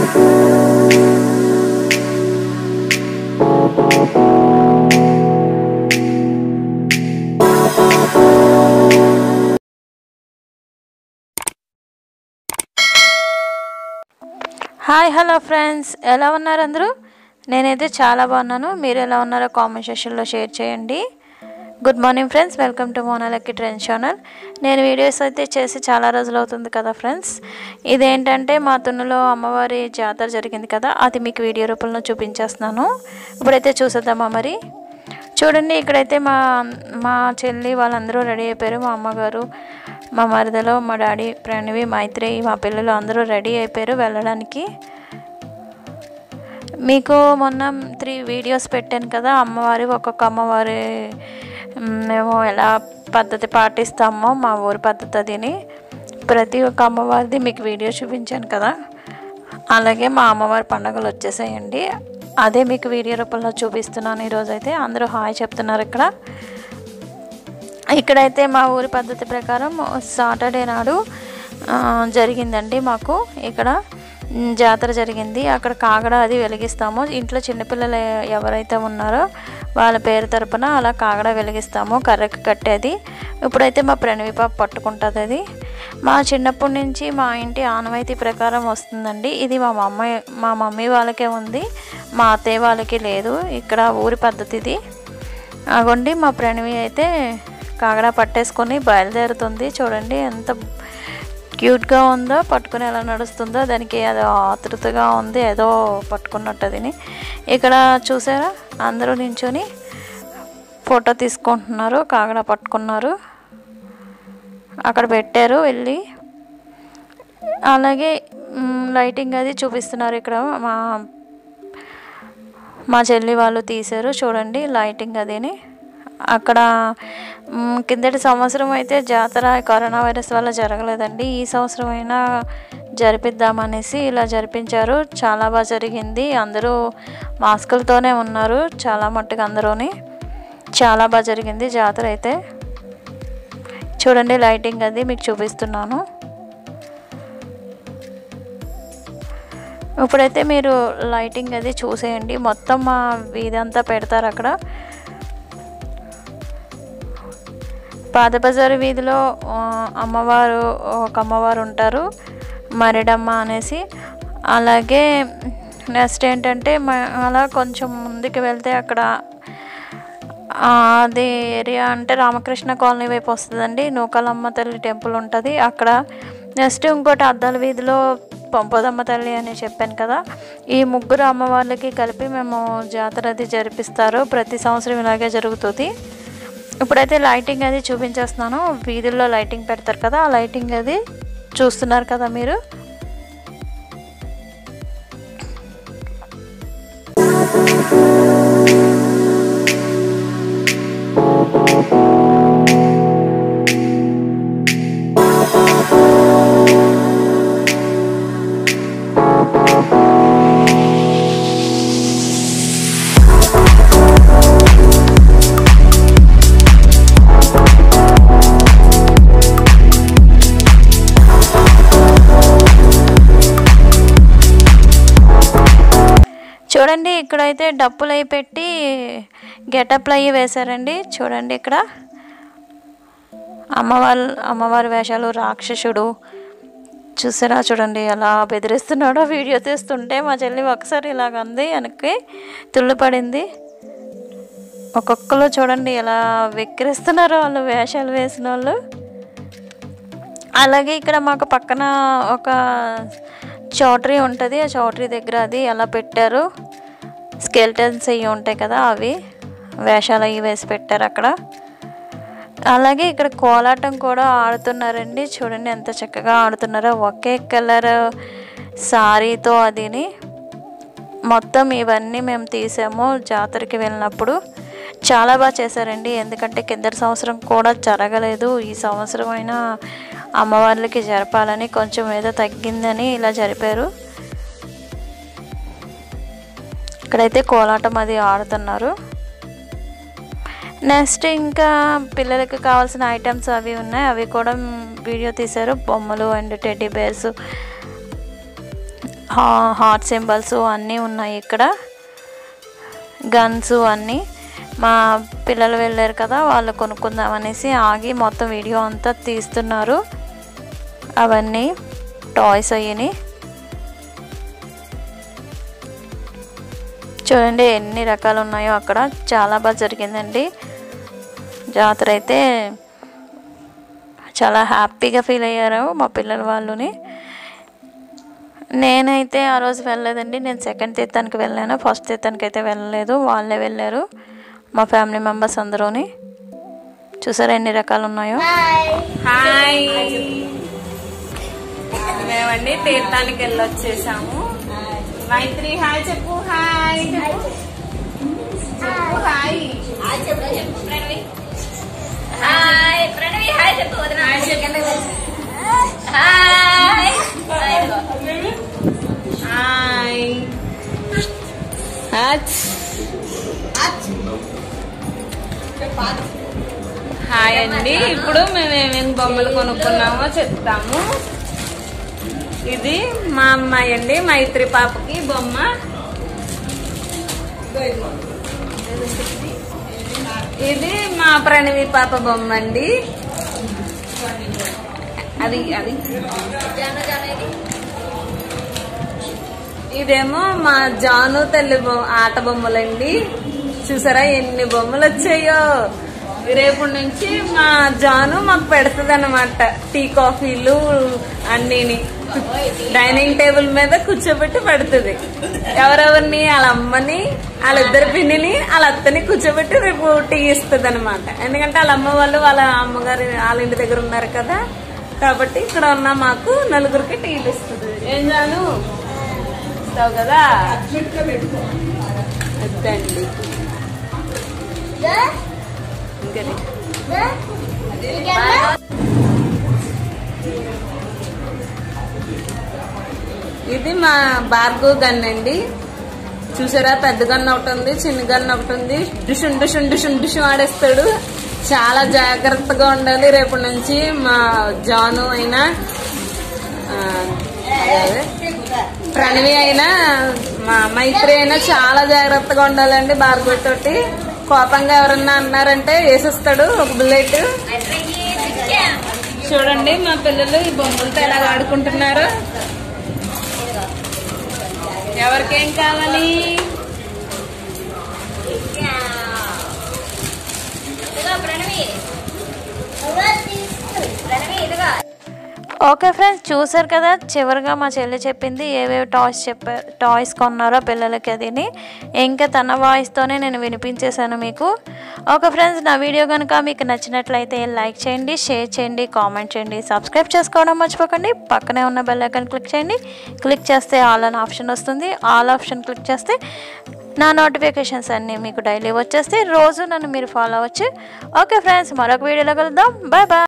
hi hello friends ఎలా ఉన్నారు అందరూ నేనైతే చాలా బాగున్నాను మీరు ఎలా ఉన్నారో కామెంట్ సెక్షన్లో షేర్ చేయండి good morning friends welcome to మోనాలకి ట్రెండ్ ఛానల్ నేను వీడియోస్ అయితే చేసి చాలా రోజులు అవుతుంది కదా ఫ్రెండ్స్ ఇదేంటంటే మా తున్నులో అమ్మవారి జాతర జరిగింది కదా అది మీకు వీడియో రూపంలో చూపించేస్తున్నాను ఇప్పుడైతే చూసేద్దామా మరి చూడండి ఇక్కడైతే మా మా చెల్లి వాళ్ళందరూ రెడీ అయిపోయారు మా అమ్మగారు మా మరదలో మా డాడీ ప్రణవి మైత్రి మా పిల్లలు అందరూ రెడీ అయిపోయారు వెళ్ళడానికి మీకు మొన్న త్రీ వీడియోస్ పెట్టాను కదా అమ్మవారి ఒక్కొక్క అమ్మవారి మ్, మేము ఎలా పద్ధతి పాటిస్తామో మా ఊరి పద్ధతి అదిని ప్రతి ఒక్క అమ్మవారిది మీకు వీడియో చూపించాను కదా అలాగే మా అమ్మవారి పండుగలు వచ్చేసాయండి అదే మీకు వీడియో రూపంలో చూపిస్తున్నాను ఈరోజైతే అందరూ హాయ్ చెప్తున్నారు ఇక్కడ ఇక్కడైతే మా ఊరి పద్ధతి ప్రకారం సాటర్డే నాడు ఆ, జరిగిందండి మాకు ఇక్కడ మ్, జాతర జరిగింది అక్కడ కాగడ అది వెలిగిస్తాము ఇంట్లో చిన్నపిల్లలు ఎవరైతే ఉన్నారో వాళ్ళ పేరు తరపున అలా కాగడ వెలిగిస్తాము కర్రకి కట్టేది ఇప్పుడైతే మా ప్రణవి పాప పట్టుకుంటుంది అది మా చిన్నప్పటి నుంచి మా ఇంటి ఆనవాయితీ ప్రకారం వస్తుందండి ఇది మా మమ్మ మా మమ్మీ వాళ్ళకే ఉంది మా అత్తయ్య వాళ్ళకి లేదు ఇక్కడ ఊరి పద్ధతి ఇది అగోండి మా ప్రణవి అయితే కాగడా పట్టేసుకొని బయలుదేరుతుంది చూడండి ఎంత క్యూట్గా ఉందో పట్టుకుని ఎలా నడుస్తుందో దానికి ఏదో ఆతృతగా ఉంది ఏదో పట్టుకున్నట్టు అదిని ఇక్కడ చూసారా అందరూ నించొని ఫోటో తీసుకుంటున్నారు కాగడా పట్టుకున్నారు అక్కడ పెట్టారు వెళ్ళి అలాగే మ్, లైటింగ్ అది చూపిస్తున్నారు ఇక్కడ మా మా చెల్లి వాళ్ళు తీశారు చూడండి లైటింగ్ అదిని అక్కడ మ్, కిందటి సంవత్సరం అయితే జాతర కరోనా వైరస్ వల్ల జరగలేదండి ఈ సంవత్సరం అయినా జరిపిద్దామనేసి ఇలా జరిపించారు చాలా బాగా జరిగింది అందరూ మాస్కులతోనే ఉన్నారు చాలా మట్టుకు అందరూని చాలా బాగా జరిగింది జాతర అయితే చూడండి లైటింగ్ అది మీకు చూపిస్తున్నాను ఇప్పుడైతే మీరు లైటింగ్ అది చూసేయండి మొత్తం మా వీధంతా పెడతారు అక్కడ పాత బజారు వీధిలో ఆ, అమ్మవారు ఒక అమ్మవారు ఉంటారు మరిడమ్మ అనేసి అలాగే నెక్స్ట్ ఏంటంటే మ- అలా కొంచెం ముందుకు వెళ్తే అక్కడ ఆ, అది ఏరియా అంటే రామకృష్ణ కాలనీ వైపు వస్తుందండి నూకలమ్మ తల్లి టెంపుల్ ఉంటుంది అక్కడ నెక్స్ట్ ఇంకోటి అద్దాల వీధిలో పంపదమ్మ తల్లి అని చెప్పాను కదా ఈ ముగ్గురు అమ్మవార్లకి కలిపి మేము జాతర అది జరిపిస్తారు ప్రతి సంవత్సరం ఇలాగే జరుగుతుంది ఇప్పుడైతే లైటింగ్ అది చూపించేస్తున్నాను వీధుల్లో లైటింగ్ పెడతారు కదా ఆ లైటింగ్ అది చూస్తున్నారు కదా మీరు చూడండి ఇక్కడైతే డప్పులు అవి పెట్టి గెటప్లు అవి వేశారండి చూడండి ఇక్కడ అమ్మవారి అమ్మవారి వేషాలు రాక్షసుడు చూసారా చూడండి ఎలా బెదిరిస్తున్నాడో వీడియో తీస్తుంటే మా చెల్లి ఒకసారి ఇలాగ అంది వెనక్కి తుళ్ళిపడింది ఒక్కొక్కరు చూడండి ఎలా వెక్కిరిస్తున్నారో వాళ్ళు వేషాలు వేసిన వాళ్ళు అలాగే ఇక్కడ మాకు పక్కన ఒక చౌటరీ ఉంటుంది ఆ చౌటరీ దగ్గర అది ఎలా పెట్టారు స్కెల్టన్స్ అవి ఉంటాయి కదా అవి వేషాలు అవి వేసి పెట్టారు అక్కడ అలాగే ఇక్కడ కోలాటం కూడా ఆడుతున్నారండి చూడండి ఎంత చక్కగా ఆడుతున్నారో ఒకే కలర్ సారీతో అదిని మొత్తం ఇవన్నీ మేము తీసాము జాతరకి వెళ్ళినప్పుడు చాలా బాగా చేశారండి ఎందుకంటే కిందటి సంవత్సరం కూడా జరగలేదు ఈ సంవత్సరం అయినా అమ్మవార్లకి జరపాలని కొంచెం ఏదో తగ్గిందని ఇలా జరిపారు ఇక్కడైతే కోలాటం అది ఆడుతున్నారు నెక్స్ట్ ఇంకా పిల్లలకి కావాల్సిన ఐటమ్స్ అవి ఉన్నాయి అవి కూడా వీడియో తీశారు బొమ్మలు and teddy bears heart symbols అన్నీ ఉన్నాయి ఇక్కడ గన్స్ అన్నీ మా పిల్లలు వెళ్ళారు కదా వాళ్ళు కొనుక్కుందాం అనేసి ఆగి మొత్తం వీడియో అంతా తీస్తున్నారు అవన్నీ టాయ్స్ అయ్యని చూడండి ఎన్ని రకాలు ఉన్నాయో అక్కడ చాలా బాగా జరిగిందండి జాతర అయితే చాలా హ్యాపీగా ఫీల్ అయ్యారు మా పిల్లల వాళ్ళుని నేనైతే ఆ రోజు వెళ్ళలేదండి నేను సెకండ్ తీర్థానికి వెళ్ళాను ఫస్ట్ తీర్థానికి అయితే వెళ్ళలేదు వాళ్ళే వెళ్ళారు మా ఫ్యామిలీ మెంబర్స్ అందరూని చూసారా ఎన్ని రకాలు ఉన్నాయో హాయ్ మేమండి తీర్థానికి వెళ్ళొచ్చేసాము మైత్రి హాయ్ చెప్పు హాయ్ చెప్పు చెప్పు హాయ్ హాయ్ ప్రణవి హాయ్ చెప్పు వదిన హాయ్ చెప్పు హాయ్ హాయ్ హచ్ హాయ్ అండి ఇప్పుడు మేము ఏమేమి బొమ్మలు కొనుక్కున్నామో చెప్తాము ఇది మా అమ్మాయి అండి మైత్రి పాపకి బొమ్మ ఇది మా ప్రణవి పాప బొమ్మ అండి అది అది ఇదేమో మా జాను తల్లి బొ- ఆట బొమ్మలండి చూసారా ఎన్ని బొమ్మలు వచ్చాయో రేపటి నుంచి మా జాను మాకు పెడుతుంది అనమాట టీ కాఫీలు అన్నీని డైనింగ్ టేబుల్ మీద కూర్చోబెట్టి పెడుతుంది ఎవరెవరిని వాళ్ళ అమ్మని వాళ్ళిద్దరి పిన్నిని వాళ్ళ అత్తని కూర్చోబెట్టి రేపు టీ ఇస్తుంది అనమాట ఎందుకంటే వాళ్ళ అమ్మ వాళ్ళు వాళ్ళ అమ్మగారి వాళ్ళ ఇంటి దగ్గర ఉన్నారు కదా కాబట్టి ఇక్కడ ఉన్న మాకు నలుగురికి టీ ఇస్తుంది ఏం జాను ఇస్తావు కదా అదండి ఇంకని ఇది మా భార్గవ్ గన్ అండి చూసారా పెద్ద గన్ ఒకటి ఉంది చిన్న గన్ ఒకటి ఉంది డుషున్ డుషున్ డుషున్ డుషున్ ఆడేస్తాడు చాలా జాగ్రత్తగా ఉండాలి రేపటి నుంచి మా జాను అయినా ఆ, అదే, ప్రణవి అయినా మా మైత్రి అయినా చాలా జాగ్రత్తగా ఉండాలండి భార్గవ్ తోటి కోపంగా ఎవరన్నా అన్నారంటే వేసేస్తాడు ఒక బుల్లెట్ చూడండి మా పిల్లలు ఈ బొమ్మలతో ఎలా ఆడుకుంటున్నారు ఎవరికేం కావాలి ఇదిగో ప్రణవి ప్రణవి ఇదిగో ఓకే ఫ్రెండ్స్ చూసారు కదా చివరిగా మా చెల్లి చెప్పింది ఏవేవి టాయ్స్ చెప్పారు టాయ్స్ కొన్నారో పిల్లలకి అదిని ఇంకా తన వాయిస్తోనే నేను వినిపించేశాను మీకు ఓకే ఫ్రెండ్స్ నా వీడియో కనుక మీకు నచ్చినట్లయితే లైక్ చేయండి షేర్ చేయండి కామెంట్ చేయండి సబ్స్క్రైబ్ చేసుకోవడం మర్చిపోకండి పక్కనే ఉన్న బెల్ ఐకాన్ క్లిక్ చేయండి క్లిక్ చేస్తే ఆల్ అని ఆప్షన్ వస్తుంది ఆల్ ఆప్షన్ క్లిక్ చేస్తే నా నోటిఫికేషన్స్ అన్నీ మీకు డైలీ వచ్చేస్తే రోజు నన్ను మీరు ఫాలో అవ్వచ్చు ఓకే ఫ్రెండ్స్ మరొక వీడియోలో కలుద్దాం బాయ్ బాయ్